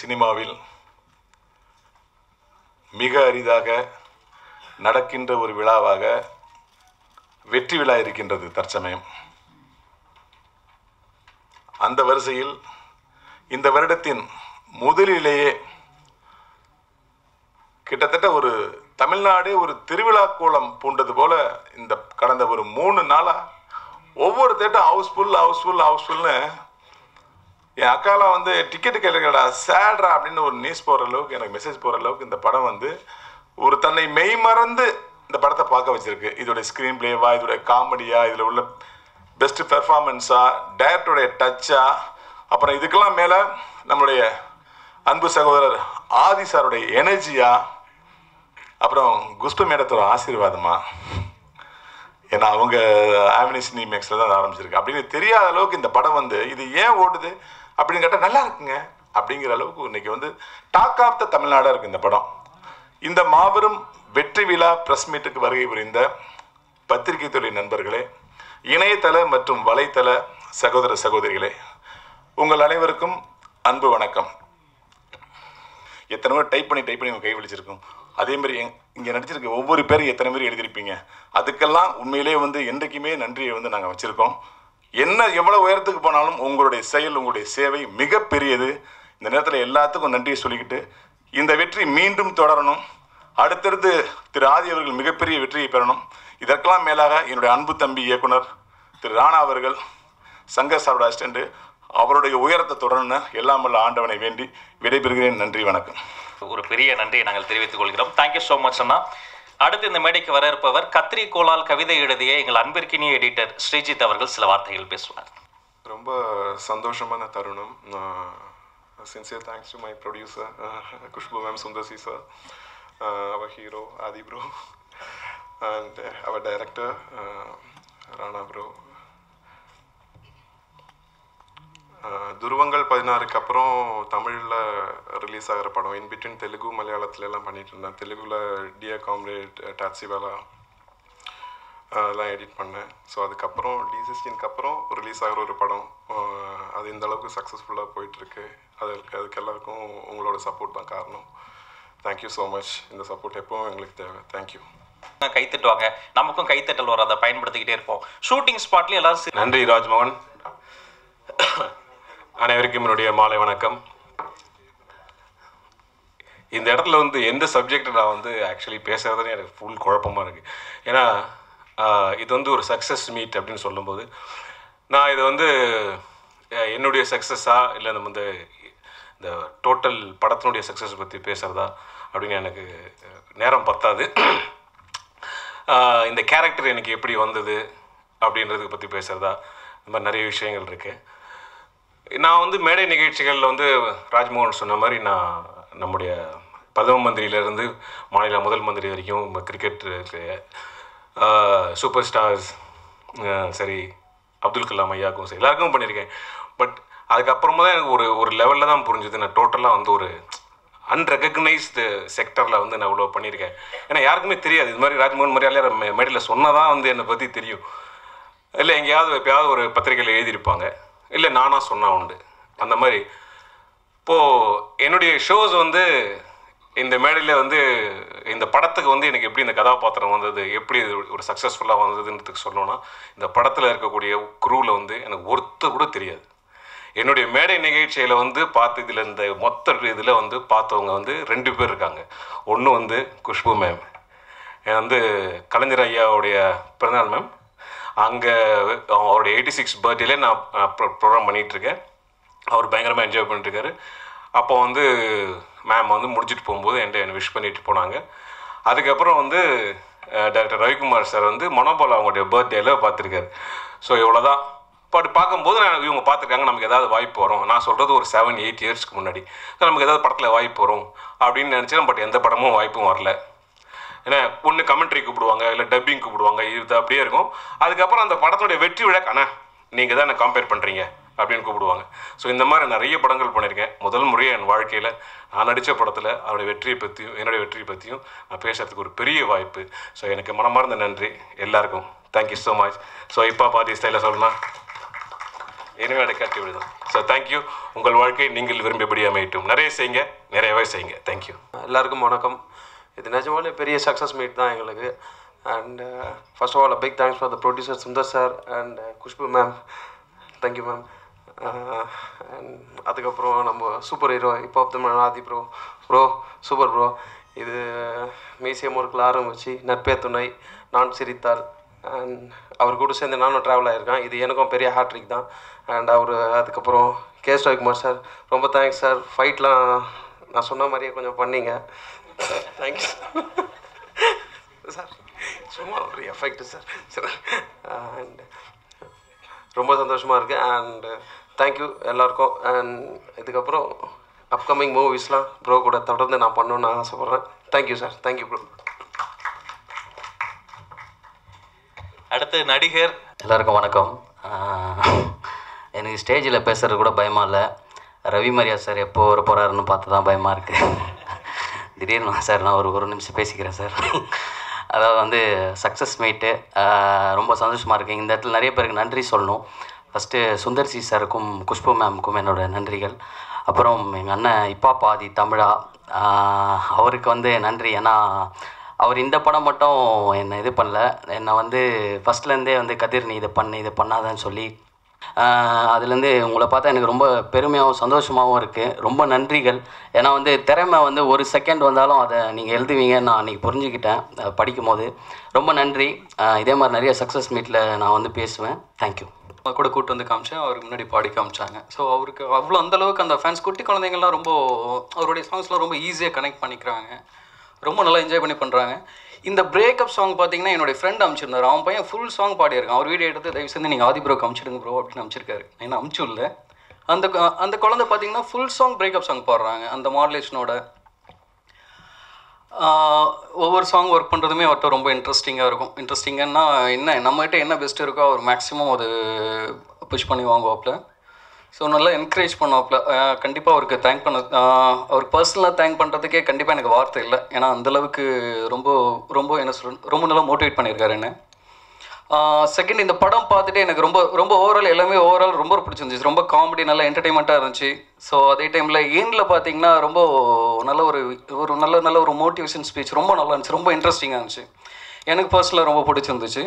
சினிமாவில் மிக அரிதாக நடக்கின்ற ஒரு விழாவாக வெற்றி விழா இருக்கின்றது தற்சமயம் அந்த வரிசையில் இந்த வருடத்தின் முதலிலேயே கிட்டத்தட்ட ஒரு தமிழ்நாடே ஒரு திருவிழா கோலம் பூண்டது போல இந்த கடந்த ஒரு மூணு நாளா ஒவ்வொரு தேட்டும் ஹவுஸ்ஃபுல் ஹவுஸ்ஃபுல் ஹவுஸ்ஃபுல்னு என் அக்காலாம் வந்து டிக்கெட்டு கேட்டுக்கடா சேட்ரா அப்படின்னு ஒரு நியூஸ் போகிற அளவுக்கு எனக்கு மெசேஜ் போகிற அளவுக்கு இந்த படம் வந்து ஒரு தன்னை மெய் மறந்து இந்த படத்தை பார்க்க வச்சிருக்கு இதோட ஸ்க்ரீன் பிளேவா இதோட காமெடியா இதில் உள்ள பெஸ்ட் பெர்ஃபார்மன்ஸா டைரக்டருடைய டச்சா அப்புறம் இதுக்கெல்லாம் மேலே நம்மளுடைய அன்பு சகோதரர் ஆதி சாருடைய எனர்ஜியா அப்புறம் குஷ்ப மேடத்தோட ஆசீர்வாதமா ஏன்னா அவங்க ஆமினி சினிமேக்ஸில் தான் ஆரம்பிச்சிருக்கு அப்படின்னு தெரியாத அளவுக்கு இந்த படம் வந்து இது ஏன் ஓடுது அப்படின்னு கேட்டால் நல்லா இருக்குங்க அப்படிங்கிற அளவுக்கு இன்னைக்கு வந்து டாக் ஆஃப் த தமிழ்நாடாக இருக்கு இந்த படம் இந்த மாபெரும் வெற்றி விழா பிரஸ் மீட்டுக்கு வருகை புரிந்த பத்திரிகை துறை நண்பர்களே இணையதள மற்றும் வலைத்தள சகோதர சகோதரிகளே உங்கள் அனைவருக்கும் அன்பு வணக்கம் எத்தனை பேர் டைப் பண்ணி டைப் பண்ணி உங்க கை விழிச்சிருக்கும் அதே மாதிரி எங் இங்கே நடிச்சிருக்க ஒவ்வொரு பேரும் எத்தனை பேர் எழுதியிருப்பீங்க அதுக்கெல்லாம் உண்மையிலே வந்து என்றைக்குமே நன்றியை வந்து நாங்கள் வச்சுருக்கோம் என்ன எவ்வளோ உயரத்துக்கு போனாலும் உங்களுடைய செயல் உங்களுடைய சேவை மிகப்பெரியது இந்த நேரத்தில் எல்லாத்துக்கும் நன்றியை சொல்லிக்கிட்டு இந்த வெற்றி மீண்டும் தொடரணும் அடுத்தடுத்து திரு ஆதி அவர்கள் மிகப்பெரிய வெற்றியை பெறணும் இதற்கெல்லாம் மேலாக என்னுடைய அன்பு தம்பி இயக்குனர் திரு ராணா அவர்கள் சங்கர் சாரோட அசிஸ்டண்ட் அவருடைய உயரத்தை தொடரணும் எல்லாம் வல்ல ஆண்டவனை வேண்டி விடைபெறுகிறேன் நன்றி வணக்கம் ஒரு பெரிய நன்றியை நாங்கள் தெரிவித்துக் கொள்கிறோம் தேங்க்யூ ஸோ மச் அண்ணா அடுத்து இந்த மேடைக்கு வர இருப்பவர் கத்திரிக்கோளால் கவிதை எழுதிய எங்கள் அன்பிற்கினிய எடிட்டர் ஸ்ரீஜித் அவர்கள் சில வார்த்தைகள் பேசுவார் ரொம்ப சந்தோஷமான தருணம் sincere thanks to my producer Khushbu ma'am Sundar C sir அவர் ஹீரோ ஆதி ப்ரோ அண்ட் அவர் டைரக்டர் ராணா ப்ரோ துருவங்கள் பதினாறுக்கு அப்புறம் தமிழில் ரிலீஸ் ஆகிற படம் இன் பிட்வீன் தெலுங்கு மலையாளத்துல எல்லாம் பண்ணிட்டு இருந்தேன் தெலுங்குல டியர் காம்ரேட் டாக்ஸி வேலா அதெல்லாம் எடிட் பண்ணேன் ஸோ அதுக்கப்புறம் டி சிக்ஸ்டீனுக்கு அப்புறம் ரிலீஸ் ஆகிற ஒரு படம் அஹ் அது இந்த அளவுக்கு சக்ஸஸ்ஃபுல்லாக போயிட்டுருக்கு அதுக்கு அதுக்கு எல்லாருக்கும் உங்களோட சப்போர்ட் தான் காரணம் தேங்க்யூ ஸோ மச் இந்த சப்போர்ட் எப்பவும் எங்களுக்கு தேவை தேங்க்யூ கைத்தட்டுவாங்க நமக்கும் கைத்தட்டல் வரும் அதை பயன்படுத்திக்கிட்டே இருப்போம் ஷூட்டிங் ஸ்பாட்லயும் எல்லாரும் சி- நன்றி ராஜ்மோகன் அனைவருக்கும் என்னுடைய மாலை வணக்கம் இந்த இடத்துல வந்து எந்த சப்ஜெக்ட் நான் வந்து ஆக்சுவலி பேசுறதுன்னு எனக்கு ஃபுல் குழப்பமாக இருக்குது ஏன்னா ஆஹ், இது வந்து ஒரு சக்ஸஸ் மீட் அப்படின்னு சொல்லும்போது நான் இது வந்து அஹ், என்னுடைய சக்ஸஸா இல்லை நம்ம இந்த இந்த டோட்டல் படத்தினுடைய சக்ஸஸ் பற்றி பேசுகிறதா அப்படின்னு எனக்கு அஹ், நேரம் பத்தாது ஆஹ், இந்த கேரக்டர் எனக்கு எப்படி வந்தது அப்படின்றத பற்றி பேசுகிறதா இந்த மாதிரி நிறைய விஷயங்கள் இருக்குது நான் வந்து மேடை நிகழ்ச்சிகளில் வந்து ராஜ்மோகன் சொன்ன மாதிரி நான் நம்முடைய பிரதம மந்திரியிலேருந்து மாநில முதல் மந்திரி வரைக்கும் கிரிக்கெட் சூப்பர் ஸ்டார்ஸ் சரி அப்துல் கலாம் ஐயாக்கும் சரி எல்லாருக்கும் பண்ணியிருக்கேன் பட் அதுக்கப்புறமா தான் எனக்கு ஒரு ஒரு லெவலில் தான் புரிஞ்சுது நான் டோட்டலாக வந்து ஒரு அன்ரெகக்னைஸ்டு செக்டரில் வந்து நான் இவ்வளோ பண்ணியிருக்கேன் ஏன்னா யாருக்குமே தெரியாது இது மாதிரி ராஜ்மோகன் மாதிரி எல்லாரும் மே- மேடையில் சொன்னால் தான் வந்து என்னை பற்றி தெரியும் இல்லை எங்கேயாவது எப்பயாவது ஒரு பத்திரிகையில் எழுதியிருப்பாங்க இல்லை நானாக சொன்னா உண்டு அந்த மாதிரி இப்போது என்னுடைய ஷோஸ் வந்து இந்த மேடையில் வந்து இந்த படத்துக்கு வந்து எனக்கு எப்படி இந்த கதாபாத்திரம் வந்தது எப்படி இது ஒரு சக்ஸஸ்ஃபுல்லாக வந்ததுன்றதுக்கு சொல்லணும்னா இந்த படத்தில் இருக்கக்கூடிய குரூவில் வந்து எனக்கு ஒருத்தர் கூட தெரியாது என்னுடைய மேடை நிகழ்ச்சியில் வந்து பார்த்து இதில் இந்த மொத்த இதில் வந்து பார்த்தவங்க வந்து ரெண்டு பேர் இருக்காங்க ஒன்று வந்து குஷ்பு மேம் வந்து கலைஞர் ஐயாவுடைய பிறந்தநாள் மேம் அங்கே அவருடைய எயிட்டி சிக்ஸ் பர்த்டேல நான் ப்ரோக்ராம் பண்ணிகிட்ருக்கேன் அவர் பயங்கரமாக என்ஜாய் பண்ணிட்டுருக்காரு அப்போ வந்து மேம் வந்து முடிச்சுட்டு போகும்போது என்கிட்ட என்னை விஷ் பண்ணிட்டு போனாங்க அதுக்கப்புறம் வந்து டாக்டர் ரவிக்குமார் சார் வந்து மனோபால் அவங்களுடைய பர்த்டேல பார்த்துருக்காரு ஸோ இவ்வளோதான் பட் பார்க்கும்போது நான் இவங்க பார்த்துருக்காங்க நமக்கு ஏதாவது வாய்ப்பு வரும் நான் சொல்கிறது ஒரு செவன் எயிட் இயர்ஸ்க்கு முன்னாடி So, நமக்கு ஏதாவது படத்தில் வாய்ப்பு வரும் அப்படின்னு நினச்சேன் பட் எந்த படமும் வாய்ப்பும் வரல ஏன்னா ஒன்று கமெண்ட்ரி கூப்பிடுவாங்க இல்லை டப்பிங் கூப்பிடுவாங்க இது அப்படியே இருக்கும் அதுக்கப்புறம் அந்த படத்தோடைய வெற்றி விழா அண்ணா நீங்கள் தான் என்ன கம்பேர் பண்ணுறீங்க அப்படின்னு கூப்பிடுவாங்க ஸோ இந்த மாதிரி நிறைய படங்கள் பண்ணியிருக்கேன் முதல் முறையாக என் வாழ்க்கையில் நான் நடித்த படத்தில் அவருடைய வெற்றியை பற்றியும் என்னுடைய வெற்றியை பற்றியும் நான் பேசுறதுக்கு ஒரு பெரிய வாய்ப்பு ஸோ எனக்கு மனமார்ந்த நன்றி எல்லாருக்கும் தேங்க்யூ ஸோ மச் ஸோ இப்போ பாதி ஸ்டைலில் சொல்லணும் இறைவனை காட்டி விடுதல் ஸோ தேங்க்யூ உங்கள் வாழ்க்கை நீங்கள் விரும்பியபடி அமையட்டும் நிறைய செய்யுங்க நிறையவே செய்யுங்க தேங்க்யூ எல்லாருக்கும் வணக்கம் இது நிஜமாலே பெரிய சக்ஸஸ் மீட் தான் எங்களுக்கு and first of all big thanks for the producer Sundar sir and Khushbu ma'am thank you ma'am and அதுக்கப்புறம் நம்ம சூப்பர் ஹீரோ இப்போ of the man Aadhi bro bro super bro இது மியூசியம் ஒர்க்கில் ஆரம்பிச்சு நட்பே துணை நான் சிரித்தால் அண்ட் அவர் கூட சேர்ந்து நானும் ட்ராவல் ஆகியிருக்கேன் இது எனக்கும் பெரிய ஹாட்ரிக் தான் அண்ட் அவர் அதுக்கப்புறம் கே ரவிக்குமார் சார் ரொம்ப தேங்க்ஸ் சார் ஃபைட்லாம் நான் சொன்ன மாதிரியே கொஞ்சம் பண்ணீங்க தேங்க்ஸ் சார் சும்மா ஒரு எஃபெக்ட் சார் சார் அண்ட் ரொம்ப சந்தோஷமாக இருக்குது அண்ட் தேங்க்யூ எல்லாருக்கும் அண்ட் இதுக்கப்புறம் அப்கமிங் மூவிஸ்லாம் ப்ரோ கூட தொடர்ந்து நான் பண்ணணும்னு ஆசைப்பட்றேன் தேங்க்யூ சார் தேங்க்யூ ப்ரோ அடுத்து நடிகர் எல்லாருக்கும் வணக்கம் ஆஹ் எனக்கு ஸ்டேஜில் பேசுறது கூட பயமாக இல்லை ரவி மரியா சார் எப்போ வர போகிறாருன்னு பார்த்து தான் பயமாக இருக்குது திடீர்னு சார் நான் ஒரு ஒரு நிமிஷம் பேசிக்கிறேன் சார் அதாவது வந்து சக்ஸஸ் மீட்டு ரொம்ப சந்தோஷமாக இருக்கேன் இந்த இடத்துல நிறைய பேருக்கு நன்றி சொல்லணும் ஃபஸ்ட்டு சுந்தர்சி சாருக்கும் குஷ்பு மேமுக்கும் என்னோட நன்றிகள் அப்புறம் எங்கள் அண்ணன் இப்பா பாதி தமிழா ஆஹ் அவருக்கு வந்து நன்றி ஏன்னா அவர் இந்த படம் மட்டும் என்னை இது பண்ணல என்னை வந்து ஃபஸ்ட்லேருந்தே வந்து கதிர் நீ இதை பண்ணு இதை பண்ணாதன்னு சொல்லி ஆஹ் அதுலேருந்து உங்களை பார்த்தா எனக்கு ரொம்ப பெருமையாகவும் சந்தோஷமாகவும் இருக்குது ரொம்ப நன்றிகள் ஏன்னா வந்து திறமை வந்து ஒரு செகண்ட் வந்தாலும் அதை நீங்கள் எழுதுவீங்க நான் அன்றைக்கி புரிஞ்சுக்கிட்டேன் அஹ் படிக்கும் போது ரொம்ப நன்றி ஆஹ் இதே மாதிரி நிறைய சக்ஸஸ் மீட்டில் நான் வந்து பேசுவேன் தேங்க்யூ நான் கூட கூட்டு வந்து காமிச்சேன் அவருக்கு முன்னாடி பாடி காமிச்சாங்க ஸோ அவருக்கு அவ்வளோ அந்த அளவுக்கு அந்த ஃபேன்ஸ் குட்டி குழந்தைங்கள்லாம் ரொம்ப அவருடைய சாங்ஸ்லாம் ரொம்ப ஈஸியாக கனெக்ட் பண்ணிக்கிறாங்க ரொம்ப நல்லா என்ஜாய் பண்ணி பண்ணுறாங்க இந்த பிரேக்கப் சாங் பார்த்தீங்கன்னா என்னுடைய ஃப்ரெண்ட் அனுப்பிச்சிருந்தாரு அவன் பையன் ஃபுல் சாங் பாடியிருக்கான் அவர் வீடியோ எடுத்து தயவு செஞ்சு நீங்கள் ஆதி ப்ரோக்கு அனுப்பிச்சிடுங்க ப்ரோ அப்படின்னு அனுப்பிச்சிருக்காரு நான் அனுப்பிச்சு இல்லை அந்த கு- அந்த குழந்தை பார்த்தீங்கன்னா ஃபுல் சாங் பிரேக்கப் சாங் பாடுறாங்க அந்த மாடுலேஷனோட ஆஹ் ஒவ்வொரு சாங் ஒர்க் பண்ணுறதுமே அவர்கிட்ட ரொம்ப இன்ட்ரெஸ்டிங்காக இருக்கும் இன்ட்ரெஸ்டிங்கன்னா என்ன நம்மகிட்ட என்ன பெஸ்ட் இருக்கோ அவர் மேக்ஸிமம் அது புஷ் பண்ணி வாங்குவாப்புல ஸோ நல்லா என்கரேஜ் பண்ணுவாப்புல கண்டிப்பாக அவருக்கு தேங்க் பண்ண ஆஹ் அவருக்கு பர்சனலாக தேங்க் பண்ணுறதுக்கே கண்டிப்பாக எனக்கு வார்த்தை இல்லை ஏன்னா அந்தளவுக்கு ரொம்ப ரொம்ப என்ன சொல்ற ரொம்ப நல்லா மோட்டிவேட் பண்ணியிருக்காரு என்ன செகண்ட் இந்த படம் பார்த்துட்டு எனக்கு ரொம்ப ரொம்ப ஓவரால் எல்லாமே ஓவரால் ரொம்ப பிடிச்சிருந்துச்சு ரொம்ப காமெடி நல்லா என்டர்டைன்மெண்ட்டாக இருந்துச்சு ஸோ அதே டைமில் ஏனில் பார்த்தீங்கன்னா ரொம்ப நல்ல ஒரு ஒரு நல்ல நல்ல ஒரு மோட்டிவேஷன் ஸ்பீச் ரொம்ப நல்லா இருந்துச்சு ரொம்ப இன்ட்ரெஸ்டிங்காக இருந்துச்சு எனக்கு பர்சனலாக ரொம்ப பிடிச்சிருந்துச்சு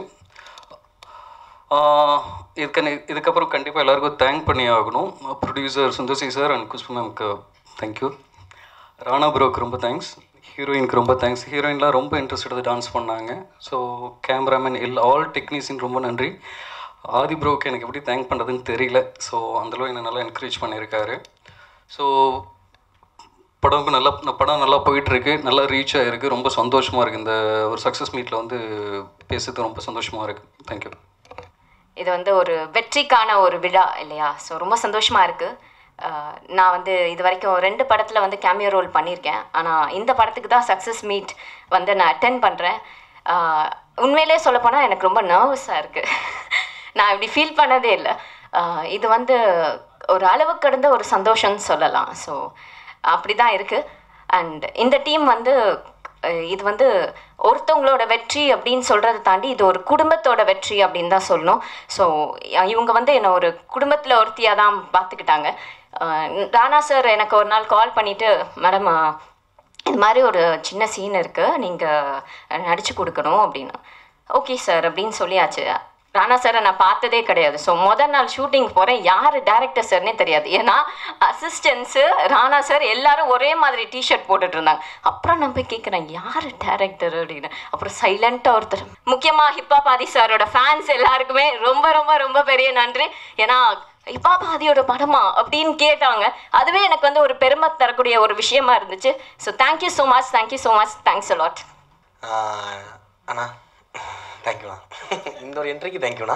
ஆஹ் இதுக்கு நெ- இதுக்கப்புறம் கண்டிப்பாக எல்லாருக்கும் தேங்க் பண்ணி ஆகணும் producer Sundar C sir and Khushbu மேம்க்கு தேங்க்யூ ராணா ப்ரோக்கு ரொம்ப தேங்க்ஸ் ஹீரோயினுக்கு ரொம்ப தேங்க்ஸ் ஹீரோயின்லாம் ரொம்ப இன்ட்ரெஸ்ட் எடுத்து டான்ஸ் பண்ணாங்க ஸோ கேமராமேன் எல் ஆல் டெக்னீஷியன் ரொம்ப நன்றி ஆதி ப்ரோக்கு எனக்கு எப்படி தேங்க் பண்ணுறதுன்னு தெரியல ஸோ அந்தளவு என்னை நல்லா என்கரேஜ் பண்ணியிருக்காரு ஸோ படம் நல்லா படம் நல்லா போயிட்டுருக்கு நல்லா ரீச் ஆகிருக்கு ரொம்ப சந்தோஷமாக இருக்குது இந்த ஒரு சக்ஸஸ் மீட்டில் வந்து பேசுறது ரொம்ப சந்தோஷமாக இருக்குது தேங்க்யூ இது வந்து ஒரு வெற்றிக்கான ஒரு விழா இல்லையா ஸோ ரொம்ப சந்தோஷமாக இருக்குது நான் வந்து இது வரைக்கும் ரெண்டு படத்தில் வந்து கேமியோ ரோல் பண்ணியிருக்கேன் ஆனால் இந்த படத்துக்கு தான் சக்ஸஸ் மீட் வந்து நான் அட்டென்ட் பண்ணுறேன் உண்மையிலே சொல்லப்போனால் எனக்கு ரொம்ப நர்வஸாக இருக்குது நான் இப்படி ஃபீல் பண்ணதே இல்லை ஆஹ் இது வந்து ஒரு அளவு கடந்த ஒரு சந்தோஷம்னு சொல்லலாம் ஸோ அப்படி தான் இருக்குது அண்ட் இந்த டீம் வந்து அஹ் இது வந்து ஒருத்தவங்களோட வெற்றி அப்படின்னு சொல்கிறத தாண்டி இது ஒரு குடும்பத்தோட வெற்றி அப்படின்னு தான் சொல்லணும் ஸோ இவங்க வந்து என்னை ஒரு குடும்பத்தில் ஒருத்தியாக தான் பார்த்துக்கிட்டாங்க அஹ் ராணா சார் எனக்கு ஒரு நாள் கால் பண்ணிவிட்டு மேடம் இது மாதிரி ஒரு சின்ன சீன் இருக்குது நீங்கள் நடிச்சு கொடுக்கணும் அப்படின்னு ஓகே சார் அப்படின்னு சொல்லியாச்சு ராணா சாரை நான் பார்த்ததே கிடையாது ஸோ முதல் நாள் ஷூட்டிங் போகிறேன் யார் டேரக்டர் சார்னே தெரியாது ஏன்னா அசிஸ்டன்ஸு ராணா சார் எல்லாரும் ஒரே மாதிரி டிஷர்ட் போட்டுட்டு இருந்தாங்க அப்புறம் நான் போய் கேட்குறேன் யார் டேரக்டர் அப்படின்னு அப்புறம் சைலண்ட்டாக ஒருத்தர் முக்கியமாக ஹிப்பா பாதி சாரோட ஃபேன்ஸ் எல்லாருக்குமே ரொம்ப ரொம்ப ரொம்ப பெரிய நன்றி ஏன்னா இப்பா பாதியோட படமா அப்படின்னு கேட்டாங்க அதுவே எனக்கு வந்து ஒரு பெருமை தரக்கூடிய ஒரு விஷயமா இருந்துச்சு so thank you so much thank you so much thanks a lot ah அண்ணா தேங்க்யூண்ணா இந்த ஒரு என்ட்ரிக்கு தேங்க்யூண்ணா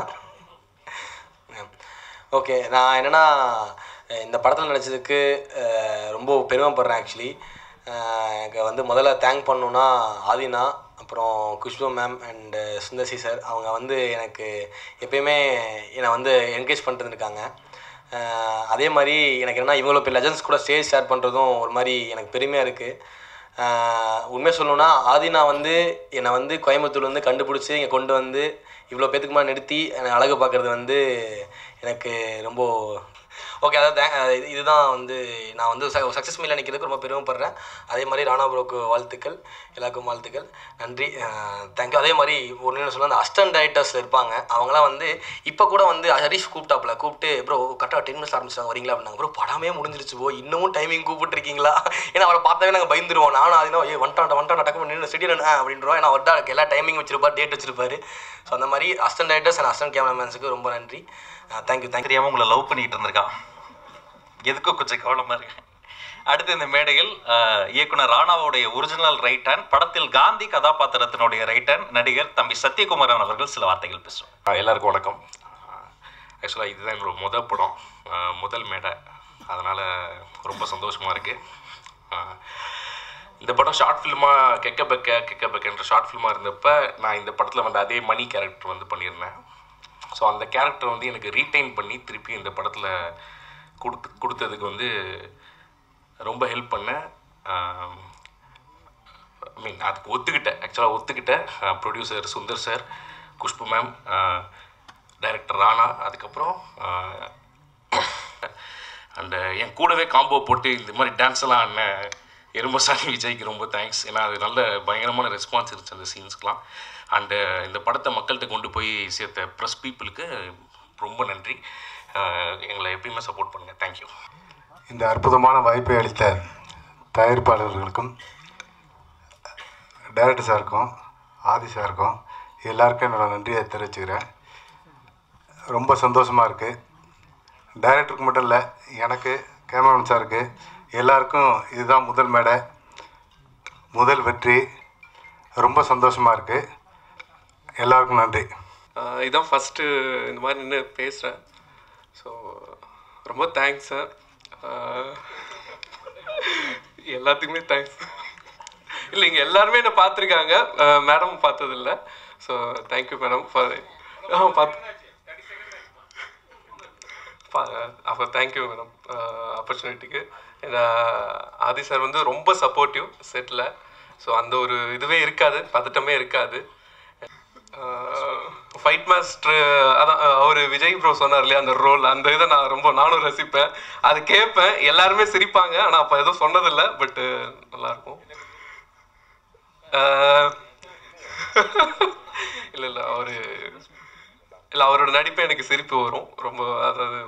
ஓகே நான் என்னென்னா இந்த படத்தில் நடிச்சதுக்கு அஹ், ரொம்ப பெருமைப்படுறேன் ஆக்சுவலி எனக்கு வந்து முதல்ல தேங்க் பண்ணணுன்னா ஆதினா அப்புறம் Khushbu ma'am and Sundar C sir அவங்க வந்து எனக்கு எப்பயுமே என்னை வந்து என்கரேஜ் பண்ணிட்டு இருந்திருக்காங்க அஹ், அதே மாதிரி எனக்கு என்னென்னா இவ்வளோ பெரிய லெஜன்ஸ் கூட ஸ்டேஜ் ஷேர் பண்ணுறதும் ஒரு மாதிரி எனக்கு பெருமையாக இருக்குது உண்மை சொல்லணும்னா ஆதினா வந்து என்னை வந்து கோயம்புத்தூர் வந்து கண்டுபிடிச்சி இங்கே கொண்டு வந்து இவ்வளோ பேத்துக்கு முன்னாடி நிறுத்தி என்னை அழகு பார்க்குறது வந்து எனக்கு ரொம்ப ஓகே அதாவது thank- அஹ் இது- இதுதான் வந்து நான் வந்து சக்ஸஸ் மீல நிற்கிறதுக்கு ரொம்ப பெருமைப்படுறேன் அதே மாதிரி ராணா ப்ரோக்கு வாழ்த்துக்கள் எல்லாருக்கும் வாழ்த்துக்கள் நன்றி தேங்க்யூ அதே மாதிரி ஒன்று என்ன சொல்ல அந்த அஸ்டன்ட் டைரக்டர்ஸில் இருப்பாங்க அவங்களாம் வந்து இப்போ கூட வந்து ஹரிஷ் கூப்பிட்டாப்புல கூப்பிட்டு ப்ரோ கரெக்டாக டென் மினிட்ஸ் ஆரம்பிச்சாங்க வரீங்களா அப்படின்னாங்க ப்ரோ படமே முடிஞ்சிருச்சு ப்ரோ இன்னமும் டைமிங் கூப்பிட்டுருக்கீங்களா ஏன்னா அவரை பார்த்தாவே நாங்கள் பயந்துருவோம் நானும் அதுனா ஏ வந்துட்டான் வந்துட்டான் டக்கு நின்று ஸ்டெடியன் அப்படின்றோம் ஏன்னா அவர்தான் எனக்கு எல்லா டைமிங் வச்சிருப்பார் டேட் வச்சிருப்பாரு ஸோ அந்த மாதிரி அஸ்டன்ட் டைரக்டர்ஸ் அண்ட் அஸ்டன்ட் கேமராமேன்ஸுக்கு ரொம்ப நன்றி தேங்க்யூ தேங்க்யூ தெரியாம உங்களை லவ் பண்ணிட்டு இருந்திருக்கான் எதுக்கோ கொஞ்சம் கவனமா இருக்கு அடுத்து இந்த மேடையில் அஹ், இயக்குனர் ராணாவுடைய ஒரிஜினல் ரைட் ஹேண்ட் படத்தில் காந்தி கதாபாத்திரத்தினுடைய ரைட் ஹேண்ட் நடிகர் தம்பி சத்யகுமாரன் அவர்கள் சில வார்த்தைகள் பேசுவோம் ஆ, எல்லாருக்கும் வணக்கம் ஆக்சுவலாக இதுதான் என்னோட முதல் படம் ஆ, முதல் மேடை அதனால் ரொம்ப சந்தோஷமாக இருக்குது இந்த படம் ஷார்ட் ஃபில்மாக கெக்க பெக்க கெக்க பெக்கன்ற ஷார்ட் ஃபில்மாக இருந்தப்ப நான் இந்த படத்தில் வந்து அதே மணி கேரக்டர் வந்து பண்ணியிருந்தேன் ஸோ அந்த கேரக்டர் வந்து எனக்கு ரீட்டைன் பண்ணி திருப்பி இந்த படத்தில் கொடுத்து கொடுத்ததுக்கு வந்து ரொம்ப ஹெல்ப் பண்ணேன் ஐ மீன் அதுக்கு ஒத்துக்கிட்டேன் ஆக்சுவலாக ஒத்துக்கிட்டேன் producer Sundar sir Khushbu ma'am director Rana அதுக்கப்புறம் அண்டு என் கூடவே காம்போ போட்டு இந்த மாதிரி டான்ஸ் எல்லாம் ஆடினேன் எறும்பசாமி விஜய்க்கு ரொம்ப தேங்க்ஸ் ஏன்னா அது நல்ல பயங்கரமான ரெஸ்பான்ஸ் இருந்துச்சு அந்த சீன்ஸ்க்கெலாம் அண்டு இந்த படத்தை மக்கள்கிட்ட கொண்டு போய் சேர்த்த ப்ரெஸ் பீப்புளுக்கு ரொம்ப நன்றி அஹ் எங்களை எப்பயுமே சப்போர்ட் பண்ணுங்கள் தேங்க்யூ இந்த அற்புதமான வாய்ப்பை அளித்த தயாரிப்பாளர்களுக்கும் டைரக்டர் சாருக்கும் ஆதி சாருக்கும் எல்லாருக்கும் என்னோட நன்றியை தெரிவிச்சுக்கிறேன் ரொம்ப சந்தோஷமாக இருக்குது டைரக்டருக்கு மட்டும் இல்லை எனக்கு கேமராமேன் சாருக்கு எல்லாருக்கும் இதுதான் முதல் மேடை முதல் வெற்றி ரொம்ப சந்தோஷமாக இருக்குது எல்லாருக்கும் நன்றி ஆஹ் இதான் ஃபஸ்ட்டு இந்த மாதிரி நின்று பேசுகிறேன் ஸோ ரொம்ப தேங்க்ஸ் சார் எல்லாத்துக்குமே தேங்க்ஸ் இல்லை இங்கே எல்லாருமே என்னை பார்த்துருக்காங்க மேடம் பார்த்ததில்ல ஸோ தேங்க்யூ மேடம் ஃபார் பார்த்து அப்போ தேங்க்யூ மேடம் ஆப்பர்ச்சுனிட்டிக்கு ஆதி சார் வந்து ரொம்ப சப்போர்ட்டிவ் செட்டில் ஸோ அந்த ஒரு இதுவே இருக்காது பதட்டமே இருக்காது ஃபைட் மாஸ்டர் அதான் அவர் விஜய் ப்ரோ சொன்னார் இல்லையா அந்த ரோல் அந்த இதை நான் ரொம்ப நானும் ரசிப்பேன் அது கேட்பேன் எல்லாருமே சிரிப்பாங்க ஆனால் அப்போ எதுவும் சொன்னதில்லை பட்டு நல்லாயிருக்கும் இல்லை இல்லை அவர் இல்லை அவரோட நடிப்பே எனக்கு சிரிப்பு வரும் ரொம்ப அதாவது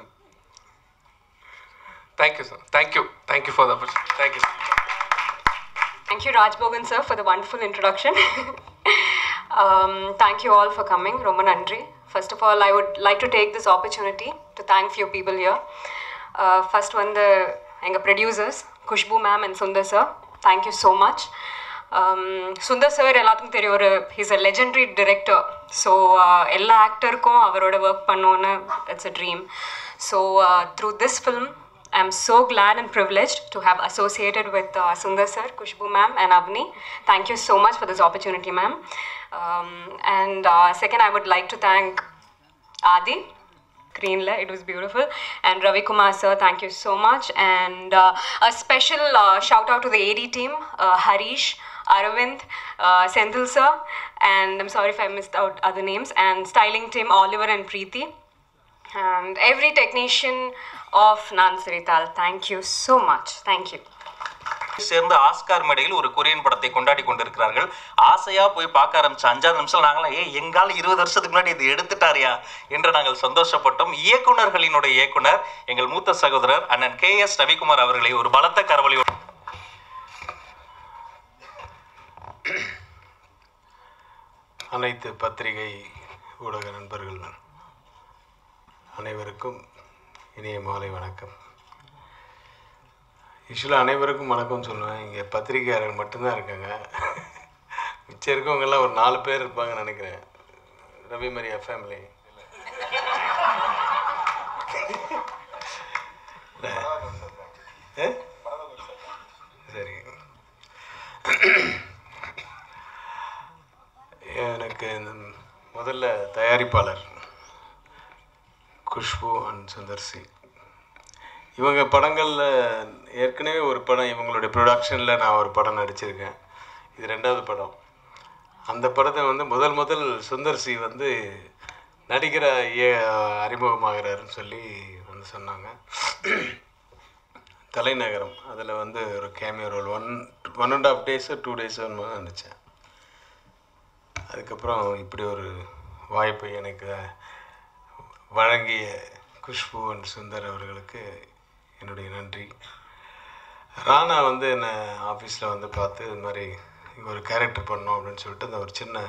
thank you sir thank you thank you for the thank you Thank you, Raj Bogan sir, for the wonderful introduction. um, thank you all for coming. ரொம்ப நன்றி. First of all, I would like to take this opportunity to thank few people here. Uh, first வந்து எங்கள் producers, Khushbu ma'am and Sundar sir thank you so much Sundar sir எல்லாத்துக்கும் தெரியும் ஒரு he's a legendary director so எல்லா ஆக்டருக்கும் அவரோட work பண்ணோன்னு it's a dream so through this film I'm so glad and privileged to have associated with uh, Sundar sir, Kushbu ma'am, and Avni. Thank you so much for this opportunity, ma'am. Um, and uh, second, I would like to thank Adi. Greenla, it was beautiful. And Ravi Kumar sir, thank you so much. And uh, a special uh, shout out to the AD team, uh, Harish, Aravind, uh, Senthil sir, and I'm sorry if I missed out other names, and styling team Oliver and Preeti and every technician of Nansarital. Thank you so much. Thank you. சேர்ந்து Oscar மேடையில் ஒரு Korean படத்தை கொண்டாடி கொண்டிருக்கிறார்கள் ஆசையா போய் பார்க்க ஆரம்பிச்ச அஞ்சாவது நிமிஷம் நாங்களாம் ஏ எங்கால இருபது வருஷத்துக்கு முன்னாடி இது எடுத்துட்டாரியா என்று நாங்கள் சந்தோஷப்பட்டோம் இயக்குனர்களினுடைய இயக்குனர் எங்கள் மூத்த சகோதரர் அண்ணன் கே எஸ் ரவிக்குமார் அவர்களை ஒரு பலத்த கரவழியோடு அனைத்து பத்திரிகை ஊடக நண்பர்கள் அனைவருக்கும் இனிய மாலை வணக்கம் யூஸ்வலாக அனைவருக்கும் வணக்கம் சொல்லுவேன் இங்கே பத்திரிகையாளர்கள் மட்டும்தான் இருக்காங்க மிச்சம் இருக்கவங்கெல்லாம் ஒரு நாலு பேர் இருப்பாங்கன்னு நினைக்கிறேன் ரவி மரியா ஃபேமிலி சரி எனக்கு இந்த முதல்ல தயாரிப்பாளர் குஷ்பு அண்ட் சுந்தர் சி இவங்க படங்களில் ஏற்கனவே ஒரு படம் இவங்களுடைய ப்ரொடக்ஷனில் நான் ஒரு படம் நடிச்சிருக்கேன் இது ரெண்டாவது படம் அந்த படத்தை வந்து முதல் முதல் சுந்தர் சி வந்து நடிகரை ஏ அறிமுகமாகிறாருன்னு சொல்லி வந்து சொன்னாங்க தலைநகரம் அதில் வந்து ஒரு cameo role one one and half டேஸோ டூ டேஸோ நினச்சேன் அதுக்கப்புறம் இப்படி ஒரு வாய்ப்பை எனக்கு வழங்கிய குஷ்பு அண்ட் சுந்தர் அவர்களுக்கு என்னுடைய நன்றி ராணா வந்து என்னை ஆஃபீஸில் வந்து பார்த்து இது மாதிரி இங்கே ஒரு கேரக்டர் பண்ணோம் அப்படின்னு சொல்லிட்டு அந்த ஒரு சின்ன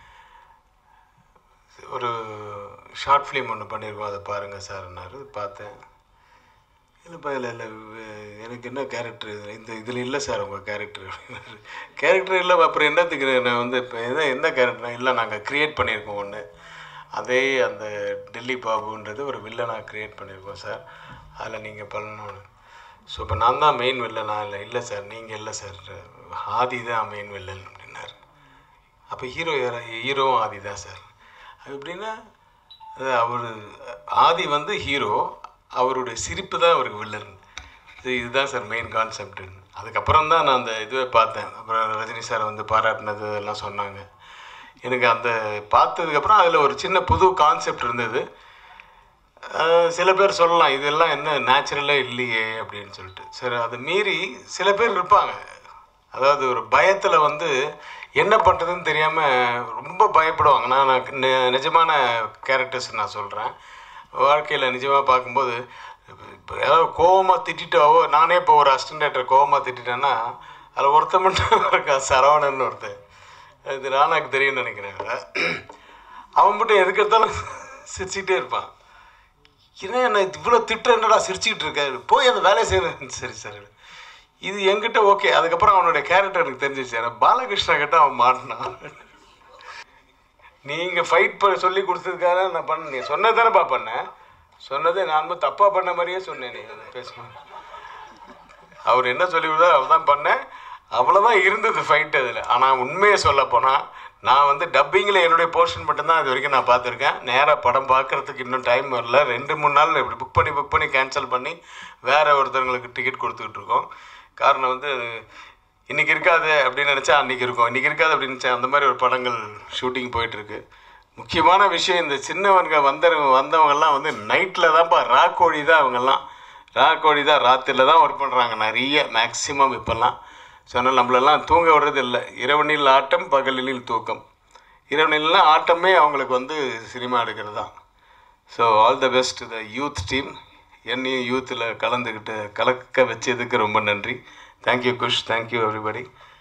ஒரு ஷார்ட் ஃபிலிம் ஒன்று பண்ணியிருக்கோம் அதை பாருங்கள் சார்னாரு பார்த்தேன் இல்லைப்பா இல்லை இல்லை எனக்கு என்ன கேரக்டர் இந்த இதில் இல்லை சார் உங்கள் கேரக்டர் கேரக்டர் இல்லை அப்புறம் என்னத்துக்கு நான் வந்து இப்போ எதை என்ன கேரக்டர் இல்லை நாங்கள் க்ரியேட் பண்ணியிருக்கோம் ஒன்று அதே அந்த டெல்லி பாபுன்றது ஒரு வில்லனாக க்ரியேட் பண்ணியிருக்கோம் சார் அதில் நீங்கள் பண்ணணும் ஸோ இப்போ நான் தான் மெயின் வில்லனா இல்லை இல்லை சார் நீங்கள் இல்லை சார் ஆதி தான் மெயின் வில்லன் அப்படின்னார் அப்போ ஹீரோ யாரா ஹீரோவும் ஆதி தான் சார் எப்படின்னா அது அவர் ஆதி வந்து ஹீரோ அவருடைய சிரிப்பு தான் அவருக்கு வில்லன் இது இதுதான் சார் மெயின் கான்செப்ட் அதுக்கப்புறம் தான் நான் அந்த இதுவே பார்த்தேன் அப்புறம் ரஜினி சார் வந்து பாராட்டினது எல்லாம் சொன்னாங்க எனக்கு அந்த பார்த்ததுக்கப்புறம் அதில் ஒரு சின்ன புது கான்செப்ட் இருந்தது அஹ் சில பேர் சொல்லலாம் இதெல்லாம் என்ன நேச்சுரலே இல்லையே அப்படின்னு சொல்லிட்டு சரி அதை மீறி சில பேர் இருப்பாங்க அதாவது ஒரு பயத்தில் வந்து என்ன பண்ணுறதுன்னு தெரியாமல் ரொம்ப பயப்படுவாங்க நான் நான் நி- நிஜமான கேரக்டர்ஸ் நான் சொல்கிறேன் வாழ்க்கையில் நிஜமாக பார்க்கும்போது இப்போ ஏதாவது கோவமாக திட்டிட்டாவோ நானே இப்போ ஒரு அசிஸ்டன்ட் டேரக்டர் கோவமாக திட்டிட்டேன்னா அதில் ஒருத்தன் மட்டும் இருக்கான் சரவணன் ஒருத்தன் இது ராணாக்கு தெரியும்னு நினைக்கிறேன் அவன் மட்டும் எதுக்கு எடுத்தாலும் சிரிச்சுக்கிட்டே இருப்பான் என்ன என்ன இவ்வளோ திட்டுற என்னடா சிரிச்சுக்கிட்டு இருக்க போய் அந்த வேலையை செய்யணும் சரி சரி இது என்கிட்ட ஓகே அதுக்கப்புறம் அவனுடைய கேரக்டர் எனக்கு தெரிஞ்சிச்சு எனக்கு பாலகிருஷ்ணா கிட்ட அவன் மாட்டினான் நீங்கள் ஃபைட் பண்ண சொல்லி கொடுத்ததுக்காக நான் பண்ண நீ சொன்னது தானேப்பா பண்ணேன் சொன்னது நான் தப்பாக பண்ண மாதிரியே சொன்னேன் நீ பேசுவேன் அவர் என்ன சொல்லி கொடுத்தாரு அவர் தான் பண்ணேன் அவ்வளோதான் இருந்தது ஃபைட் அதில் ஆனால் உண்மையை சொல்ல போனால் நான் வந்து டப்பிங்கில் என்னுடைய போர்ஷன் மட்டும்தான் இது வரைக்கும் நான் பார்த்துருக்கேன் நேராக படம் பார்க்குறதுக்கு இன்னும் டைம் வரல ரெண்டு மூணு நாள் இப்படி புக் பண்ணி புக் பண்ணி கேன்சல் பண்ணி வேற ஒருத்தவங்களுக்கு டிக்கெட் கொடுத்துக்கிட்டு இருக்கோம் காரணம் வந்து இன்னைக்கு இருக்காது அப்படின்னு நினச்சா அன்றைக்கி இருக்கும் இன்றைக்கி இருக்காது அப்படின்னு நினச்சா அந்த மாதிரி ஒரு படங்கள் ஷூட்டிங் போயிட்டுருக்கு முக்கியமான விஷயம் இந்த சின்னவங்க வந்த வந்தவங்கெல்லாம் வந்து நைட்டில் தான்ப்பா ராக்கோழி தான் அவங்கெல்லாம் ராக்கோழி தான் ராத்திரியில் தான் ஒர்க் பண்ணுறாங்க நிறைய மேக்ஸிமம் இப்போல்லாம் சொன்னால் நம்மளெல்லாம் தூங்க விடுறது இல்லை இரவனில் ஆட்டம் பகலில் தூக்கம் இரவனில்னா ஆட்டமே அவங்களுக்கு வந்து சினிமா எடுக்கிறது தான் so all the best the youth team என்னையும் யூத்தில் கலந்துக்கிட்டு கலக்க வச்சதுக்கு ரொம்ப நன்றி தேங்க்யூ குஷ் தேங்க்யூ எவ்ரிபடி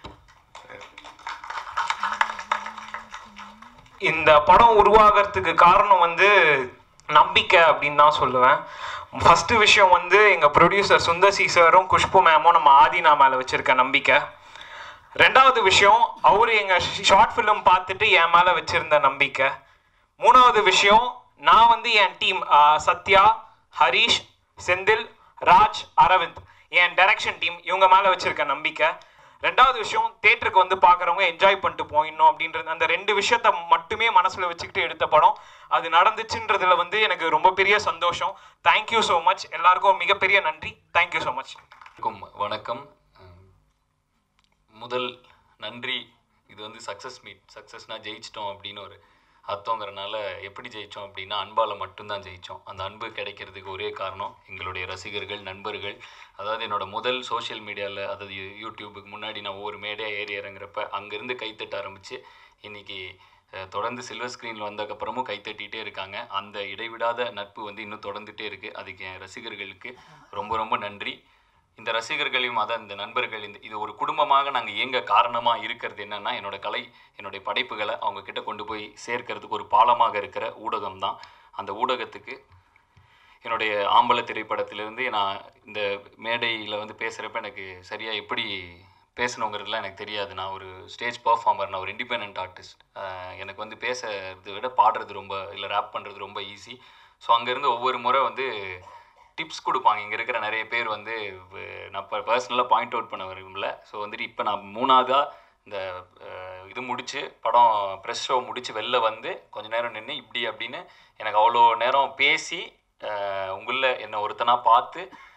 இந்த படம் உருவாகிறதுக்கு காரணம் வந்து நம்பிக்கை அப்படின்னு தான் சொல்லுவேன் ஃபர்ஸ்ட் விஷயம் வந்து எங்கள் ப்ரொடியூசர் சுந்தர் சி சாரும் குஷ்பு மேமும் நம்ம ஆதினா மேலே வச்சிருக்க நம்பிக்கை ரெண்டாவது விஷயம் அவர் எங்கள் ஷார்ட் ஃபிலிம் பார்த்துட்டு என் மேலே வச்சிருந்த நம்பிக்கை மூணாவது விஷயம் நான் வந்து என் டீம் சத்யா ஹரீஷ் செந்தில் ராஜ் அரவிந்த் என் டைரக்ஷன் டீம் இவங்க மேலே வச்சிருக்க நம்பிக்கை ரெண்டாவது விஷயம் தேட்டருக்கு வந்து பார்க்குறவங்க என்ஜாய் பண்ணிட்டு போயிடணும் அப்படின்றது அந்த ரெண்டு விஷயத்த மட்டுமே மனசில் வச்சுக்கிட்டு எடுத்த படம் அது நடந்துச்சுன்றதுல வந்து எனக்கு ரொம்ப பெரிய சந்தோஷம் தேங்க்யூ ஸோ மச் எல்லாருக்கும் மிகப்பெரிய நன்றி தேங்க்யூ ஸோ மச் வணக்கம் வணக்கம் அஹ் முதல் நன்றி இது வந்து சக்ஸஸ் மீட் சக்ஸஸ்னால் ஜெயிச்சிட்டோம் அப்படின்னு ஒரு அர்த்தங்கிறனால எப்படி ஜெயித்தோம் அப்படின்னா அன்பால் மட்டும்தான் ஜெயித்தோம் அந்த அன்பு கிடைக்கிறதுக்கு ஒரே காரணம் எங்களுடைய ரசிகர்கள் நண்பர்கள் அதாவது என்னோட முதல் சோஷியல் மீடியாவில் அதாவது யூ- யூடியூபுக்கு முன்னாடி நான் ஒவ்வொரு மேடையாக ஏறி இறங்குறப்ப அங்கேருந்து கைத்தட்ட ஆரம்பித்து இன்னைக்கு அஹ், தொடர்ந்து சில்வர் ஸ்க்ரீனில் வந்ததுக்கப்புறமும் கைத்தட்டிகிட்டே இருக்காங்க அந்த இடைவிடாத நட்பு வந்து இன்னும் தொடர்ந்துட்டே இருக்குது அதுக்கு என் ரசிகர்களுக்கு ரொம்ப ரொம்ப நன்றி இந்த ரசிகர்களையும் அதான் இந்த நண்பர்கள் இந்த இது ஒரு குடும்பமாக நாங்கள் இயங்க காரணமாக இருக்கிறது என்னன்னா என்னோட கலை என்னுடைய படைப்புகளை அவங்க கிட்ட கொண்டு போய் சேர்க்கறதுக்கு ஒரு பாலமாக இருக்கிற ஊடகம் தான் அந்த ஊடகத்துக்கு என்னுடைய ஆம்பள திரைப்படத்திலிருந்து நான் இந்த மேடையில் வந்து பேசுகிறப்ப எனக்கு சரியாக எப்படி பேசணுங்கிறதுலாம் எனக்கு தெரியாது நான் ஒரு ஸ்டேஜ் பர்ஃபார்மர் நான் ஒரு இண்டிபெண்ட் ஆர்டிஸ்ட் எனக்கு வந்து பேசுறதை விட பாடுறது ரொம்ப இல்லை ரேப் பண்ணுறது ரொம்ப ஈஸி ஸோ அங்கேருந்து ஒவ்வொரு முறை வந்து டிப்ஸ் கொடுப்பாங்க இங்கே இருக்கிற நிறைய பேர் வந்து வ- நான் இப்போ பர்சனலாக பாயிண்ட் அவுட் பண்ண விரும்பல ஸோ வந்துட்டு இப்போ நான் மூணாவதாக இந்த அஹ், இது முடிச்சு படம் ப்ரெஸ் ஷோ முடிச்சு வெளில வந்து கொஞ்ச நேரம் நின்று இப்படி அப்படின்னு எனக்கு அவ்வளோ நேரம் பேசி உங்களில் என்னை ஒருத்தனாக பார்த்து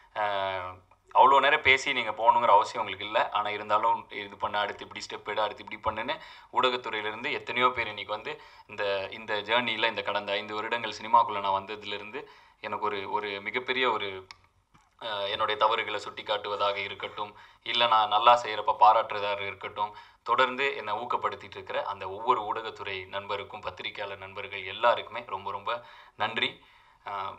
அவ்வளோ நேரம் பேசி நீங்கள் போகணுங்கிற அவசியம் உங்களுக்கு இல்லை ஆனால் இருந்தாலும் இது பண்ண அடுத்து இப்படி ஸ்டெப் எடு அடுத்து இப்படி பண்ணுன்னு ஊடகத்துறையிலேருந்து எத்தனையோ பேர் இன்னைக்கு வந்து இந்த இந்த ஜேர்னியில் இந்த கடந்த ஐந்து வருடங்கள் சினிமாக்குள்ளே நான் வந்ததுலேருந்து எனக்கு ஒரு ஒரு மிகப்பெரிய ஒரு அஹ், என்னுடைய தவறுகளை சுட்டி காட்டுவதாக இருக்கட்டும் இல்லை நான் நல்லா செய்கிறப்ப பாராட்டுறதாக இருக்கட்டும் தொடர்ந்து என்னை ஊக்கப்படுத்திட்டு இருக்கிற அந்த ஒவ்வொரு ஊடகத்துறை நண்பருக்கும் பத்திரிக்கையாளர் நண்பர்கள் எல்லாருக்குமே ரொம்ப ரொம்ப நன்றி அஹ்,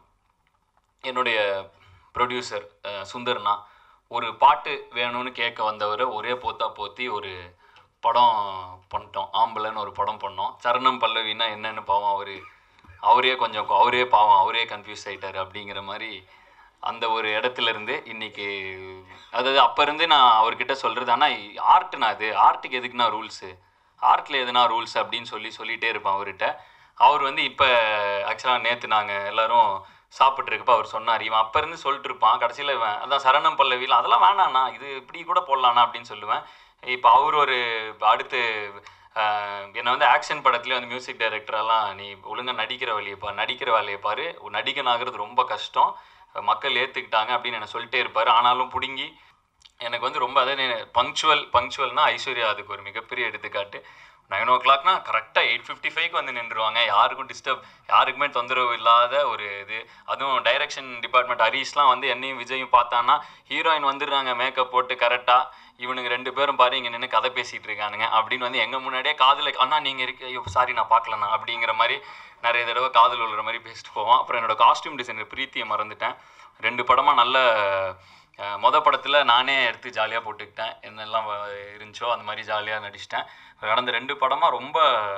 என்னுடைய ப்ரொடியூசர் சுந்தர்னா ஒரு பாட்டு வேணும்னு கேட்க வந்தவரை ஒரே போத்தா போத்தி ஒரு படம் பண்ணிட்டோம் ஆம்பளைன்னு ஒரு படம் பண்ணோம் சரணம் பல்லவின்னா என்னன்னு பாவம் அவர் அவரே கொஞ்சம் அவரே பாவம் அவரே கன்ஃபியூஸ் ஆயிட்டாரு அப்படிங்கிற மாதிரி அந்த ஒரு இடத்துல இருந்து இன்னைக்கு அதாவது அப்போ இருந்து நான் அவர்கிட்ட சொல்கிறது ஆனால் ஆர்ட்னா அது ஆர்ட்டுக்கு எதுக்குண்ணா ரூல்ஸு ஆர்ட்டில் எதுனா ரூல்ஸ் அப்படின்னு சொல்லி சொல்லிகிட்டே இருப்பேன் அவர்கிட்ட அவர் வந்து இப்போ ஆக்சுவலாக நேற்று நாங்கள் எல்லாரும் சாப்பிட்ருக்கப்ப அவர் சொன்னார் இவன் அப்போ இருந்து சொல்லிட்டு இருப்பான் கடைசியில் இவன் அதான் சரணம் பல்லவியில் அதெல்லாம் வேணாண்ணா இது இப்படி கூட போடலாண்ணா அப்படின்னு சொல்லுவேன் இப்போ அவர் ஒரு அடுத்து ஆஹ், என்னை வந்து ஆக்ஷன் படத்துலேயே வந்து மியூசிக் டைரக்டரெல்லாம் நீ ஒழுங்காக நடிக்கிற வழியை பாரு நடிக்கிற வேலையை பாரு நடிகன் ஆகிறது ரொம்ப கஷ்டம் மக்கள் ஏற்றுக்கிட்டாங்க அப்படின்னு என்ன சொல்லிட்டே இருப்பார் ஆனாலும் பிடுங்கி எனக்கு வந்து ரொம்ப அதாவது பங்க்சுவல் பங்க்சுவல்னா ஐஸ்வர்யா அதுக்கு ஒரு மிகப்பெரிய எடுத்துக்காட்டு நைன் ஓ கிளாக்னா கரெக்டாக எயிட் ஃபிஃப்டி ஃபைவ்க்கு வந்து நின்றுவாங்க யாருக்கும் டிஸ்டர்ப் யாருக்குமே தொந்தரவு இல்லாத ஒரு இது அதுவும் டைரக்ஷன் டிபார்ட்மெண்ட் ஹரீஷ்லாம் வந்து என்னையும் விஜயும் பார்த்தான்னா ஹீரோயின் வந்துடுறாங்க மேக்கப் போட்டு கரெக்டாக இவனுங்க ரெண்டு பேரும் பாரு இங்கே நின்று கதை பேசிகிட்டு இருக்கானுங்க அப்படின்னு வந்து எங்கள் முன்னாடியே காதில் அண்ணா நீங்கள் இருக்கு ஐயோ சாரி நான் பார்க்கலண்ணா அப்படிங்கிற மாதிரி நிறைய தடவை காதல் விழுற மாதிரி பேசிட்டு போவோம் அப்புறம் என்னோட காஸ்டியூம் டிசைனர் பிரீத்தியை மறந்துட்டேன் ரெண்டு படமாக நல்ல அஹ், மொத படத்தில் நானே எடுத்து ஜாலியாக போட்டுக்கிட்டேன் என்னெல்லாம் வ- இருந்துச்சோ அந்த மாதிரி ஜாலியாக நடிச்சிட்டேன் கடந்த ரெண்டு படமாக ரொம்ப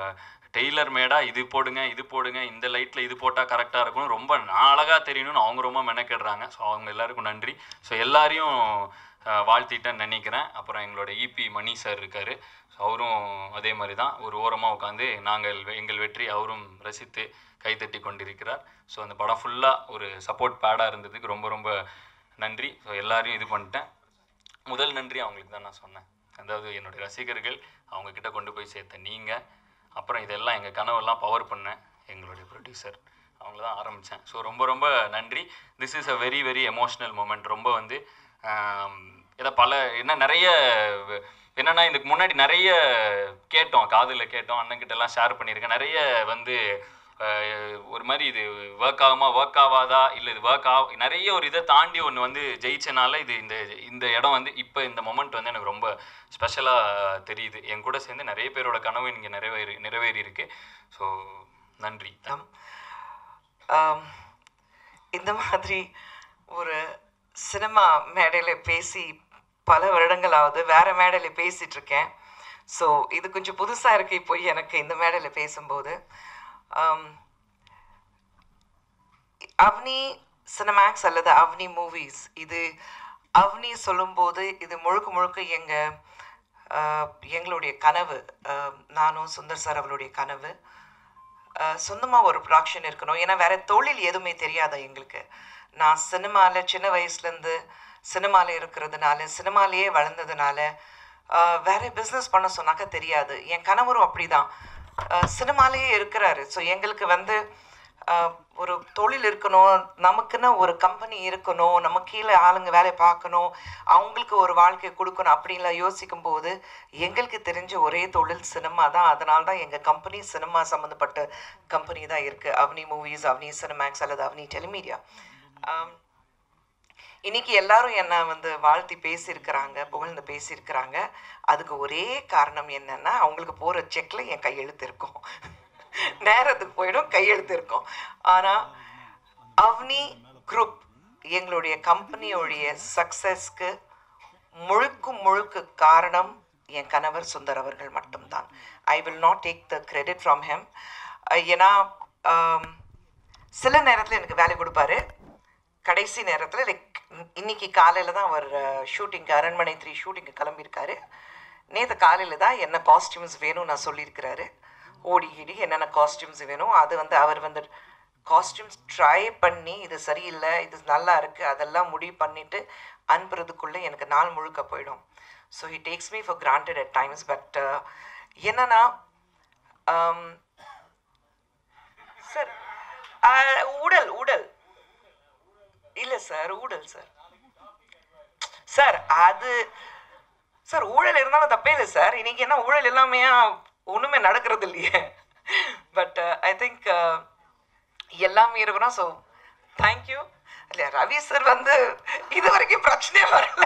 டெய்லர் மேடாக இது போடுங்க இது போடுங்க இந்த லைட்டில் இது போட்டால் கரெக்டாக இருக்கும் ரொம்ப நான் அழகாக தெரியணும்னு அவங்க ரொம்ப மெனக்கெடுறாங்க ஸோ அவங்க எல்லாருக்கும் நன்றி ஸோ எல்லாரையும் அஹ், வாழ்த்திட்டேன்னு நினைக்கிறேன் அப்புறம் எங்களோட இபி மணி சார் இருக்கார் ஸோ அவரும் அதே மாதிரி தான் ஒரு ஓரமாக உட்காந்து நாங்கள் வெ- எங்கள் வெற்றி அவரும் ரசித்து கைத்தட்டி கொண்டிருக்கிறார் ஸோ அந்த படம் ஃபுல்லாக ஒரு சப்போர்ட் பேடாக இருந்ததுக்கு ரொம்ப ரொம்ப நன்றி ஸோ எல்லாரையும் இது பண்ணிட்டேன் முதல் நன்றி அவங்களுக்கு தான் நான் சொன்னேன் அதாவது என்னுடைய ரசிகர்கள் அவங்க கிட்ட கொண்டு போய் சேர்த்த நீங்கள் அப்புறம் இதெல்லாம் எங்கள் கனவெல்லாம் பவர் பண்ண எங்களுடைய ப்ரொடியூசர் அவங்கள தான் ஆரம்பித்தேன் ஸோ ரொம்ப ரொம்ப நன்றி this is a very very emotional moment ரொம்ப வந்து இதை பல என்ன நிறைய வ- என்னன்னா இதுக்கு முன்னாடி நிறைய கேட்டோம் காதில் கேட்டோம் அண்ணன்கிட்ட எல்லாம் ஷேர் பண்ணியிருக்கேன் நிறைய வந்து அஹ், ஒரு மாதிரி இது ஒர்க் ஆகுமா ஒர்க் ஆகாதா இல்லை இது ஒர்க் ஆ நிறைய ஒரு இதை தாண்டி ஒன்று வந்து ஜெயிச்சனால இது இந்த இந்த இடம் வந்து இப்போ இந்த மொமெண்ட் வந்து எனக்கு ரொம்ப ஸ்பெஷலாக தெரியுது என் கூட சேர்ந்து நிறைய பேரோட கனவு இங்கே நிறைவேறி நிறைவேறி இருக்கு ஸோ நன்றி ஆம், இந்த மாதிரி ஒரு சினிமா மேடையில் பேசி பல வருடங்களாவது வேற மேடையில் பேசிட்டு இருக்கேன் ஸோ இது கொஞ்சம் புதுசாக இருக்கு இப்போ எனக்கு இந்த மேடையில் பேசும்போது ஆம், அவனி சினிமேக்ஸ் அல்லது அவனி மூவிஸ் இது அவனி சொல்லும்போது இது முழுக்க முழுக்க எங்கள் எங்களுடைய கனவு ஆஹ், நானும் சுந்தர் சார் அவளுடைய கனவு சொந்தமாக ஒரு ப்ரொடக்ஷன் இருக்கணும் ஏன்னா வேற தொழில் எதுவுமே தெரியாதா எங்களுக்கு நான் சினிமாவில் சின்ன வயசுலேருந்து சினிமாவில் இருக்கிறதுனால சினிமாலேயே வளர்ந்ததுனால ஆஹ், வேற பிஸ்னஸ் பண்ண சொன்னாக்க தெரியாது என் கணவரும் அப்படிதான் ஆஹ், சினிமாலேயே இருக்கிறாரு ஸோ எங்களுக்கு வந்து ஆஹ், ஒரு தொழில் இருக்கணும் நமக்குன்னு ஒரு கம்பெனி இருக்கணும் நம்ம கீழே ஆளுங்க வேலை பார்க்கணும் அவங்களுக்கு ஒரு வாழ்க்கை கொடுக்கணும் அப்படின்லாம் யோசிக்கும் போது எங்களுக்கு தெரிஞ்ச ஒரே தொழில் சினிமா தான் அதனால தான் எங்கள் கம்பெனி சினிமா சம்மந்தப்பட்ட கம்பெனி தான் இருக்குது அவனி மூவிஸ் அவனி சினிமேக்ஸ் அல்லது அவனி டெலிமீடியா இன்னைக்கு எல்லாரும் என்ன வந்து வாழ்த்தி பேசியிருக்கிறாங்க புகழ்ந்து பேசியிருக்கிறாங்க அதுக்கு ஒரே காரணம் என்னன்னா அவங்களுக்கு போகிற செக்கில் என் கையெழுத்து இருக்கும் நேரத்துக்கு போயிடும் கையெழுத்து இருக்கும் ஆனால் அவனி குரூப் எங்களுடைய கம்பெனியோடைய சக்ஸஸ்க்கு முழுக்க முழுக்க காரணம் என் கணவர் சுந்தர் அவர்கள் மட்டும்தான் I will not take the credit from him ஏன்னா ஆம், சில நேரத்தில் எனக்கு வேலை கொடுப்பாரு கடைசி நேரத்தில் லைக் இன்னைக்கு காலையில் தான் அவர் ஷூட்டிங்க்கு அரண்மனை த்ரீ ஷூட்டிங்க்கு கிளம்பியிருக்காரு நேற்று காலையில் தான் என்ன காஸ்டியூம்ஸ் வேணும் நான் சொல்லியிருக்கிறாரு ஓடி இடி என்னென்ன காஸ்டியூம்ஸ் வேணும் அது வந்து அவர் வந்து காஸ்டியூம்ஸ் ட்ரை பண்ணி இது சரியில்லை இது நல்லா இருக்குது அதெல்லாம் முடிவு பண்ணிவிட்டு அனுப்புறதுக்குள்ளே எனக்கு நாள் முழுக்க போயிடும் so he takes me for granted at times but என்னன்னா சார் ஊடல் ஊடல் இல்லை சார் ஊடல் சார் சார் அது சார் ஊழல் இருந்தாலும் தப்பே இல்லை சார் இன்னைக்கு என்ன ஊழல் எல்லாமே ஒன்றுமே நடக்கிறது இல்லையே பட் ஐ திங்க் எல்லாமே இருக்கிறோம் ஸோ தேங்க்யூ இல்லை ரவி சார் வந்து இது வரைக்கும் பிரச்சனையே வரல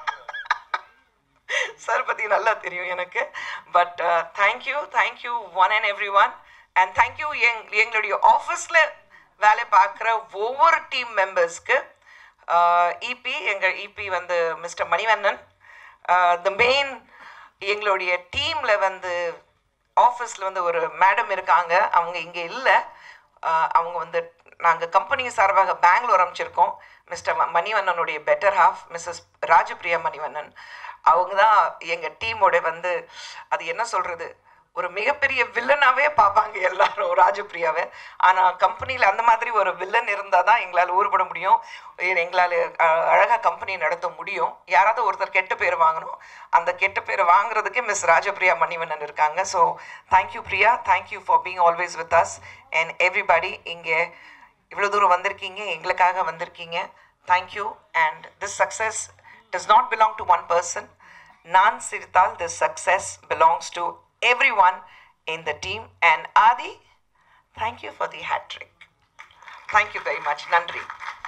சார் பற்றி நல்லா தெரியும் எனக்கு but thank you thank you one and every one and thank you எங் எங்களுடைய ஆஃபீஸில் வேலை பார்க்குற ஒவ்வொரு டீம் மெம்பர்ஸ்க்கு இபி எங்கள் இபி வந்து மிஸ்டர் மணிவண்ணன் த மெயின் எங்களுடைய டீமில் வந்து ஆஃபீஸில் வந்து ஒரு மேடம் இருக்காங்க அவங்க இங்கே இல்லை அவங்க வந்து நாங்கள் கம்பெனி சார்பாக பெங்களூர் அமைச்சிருக்கோம் மிஸ்டர் மணிவண்ணனுடைய better half missus Rajapriya Manivannan அவங்க தான் எங்கள் டீமோட வந்து அது என்ன சொல்கிறது ஒரு மிகப்பெரிய வில்லனாகவே பார்ப்பாங்க எல்லாரும் ராஜபிரியாவை ஆனால் கம்பெனியில் அந்த மாதிரி ஒரு வில்லன் இருந்தால் தான் எங்களால் ஊறுபட முடியும் எங்களால் அழகாக கம்பெனி நடத்த முடியும் யாராவது ஒருத்தர் கெட்ட பேர் வாங்கணும் அந்த கெட்ட பேர் வாங்குறதுக்கு மிஸ் ராஜபிரியா மணிவண்ணன் இருக்காங்க so thank you Priya thank you for being always with us and everybody இங்கே இவ்வளோ தூரம் வந்திருக்கீங்க எங்களுக்காக வந்திருக்கீங்க thank you and this success does not belong to one person Naan Sirithal this success belongs to everyone in the team. And Adi, thank you for the hat trick. Thank you very much. Nandri.